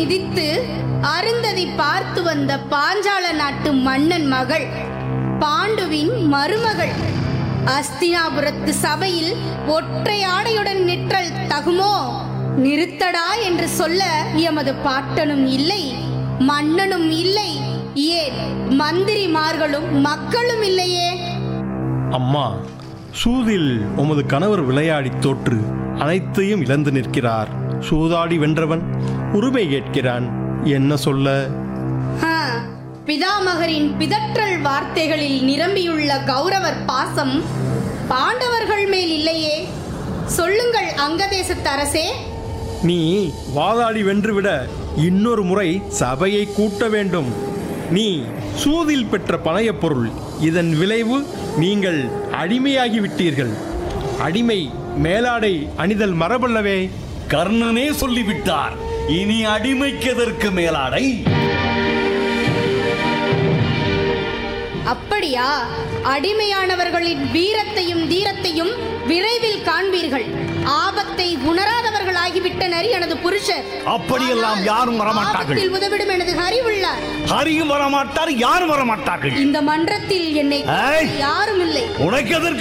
விதித்து அருந்ததி பார்த்து வந்த பாஞ்சால நாட்டு மன்னன் மகள் பாண்டுவின் மருமகள் அஸ்தினாபுரத்து சபையில் ஒற்றை ஆடையுடன் நிற்றல் தகுமோ நிறுத்தடா என்று சொல்ல எமது பாட்டனும் இல்லை மன்னனும் இல்லை ஏன் மந்திரிமார்களும் மக்களும் இல்லையே அம்மா சூதில் உமது கணவர் விளையாடித் தோற்று அனைத்தையும் இழந்து நிற்கிறார் சூதாடி வென்றவன் உரிமை கேட்கிறான் என்ன சொல்ல ஹா, பிதாமகரின் பிதற்றல் வார்த்தைகளில் நிரம்பியுள்ள கௌரவர் பாசம் பாண்டவர்கள் மேல் இல்லையே சொல்லுங்கள் அங்கதேசத்து அரசே நீ வாதாடி வென்றுவிட இன்னொரு முறை சபையை கூட்ட வேண்டும் நீ சூதில் பெற்ற பணையப் பொருள் இதன் விளைவு நீங்கள் அடிமையாகி விட்டீர்கள் அடிமை மேலாடை அணிதல் மரபல்லவே கர்ணனே சொல்லிவிட்டார் இனி அடிமைக்கெதற்கு மேலாடை அப்படியா அடிமையானவர்களின் வீரத்தையும் தீரத்தையும் விரைவில் காண்பீர்கள் ஆபத்தை உணராதவர்கள் ஆகிவிட்டனர் எனது புருஷர் அப்படியெல்லாம் யாரும் வரமாட்டார்கள். ஆபத்தில் உதவிடும் எனது ஹரிவுள்ளார் ஹரியும் வரமாட்டார் யாரும் வரமாட்டார்கள் இந்த மன்றத்தில் என்னை ஏய்! யாரும் இல்லை உனக்கு எதற்கு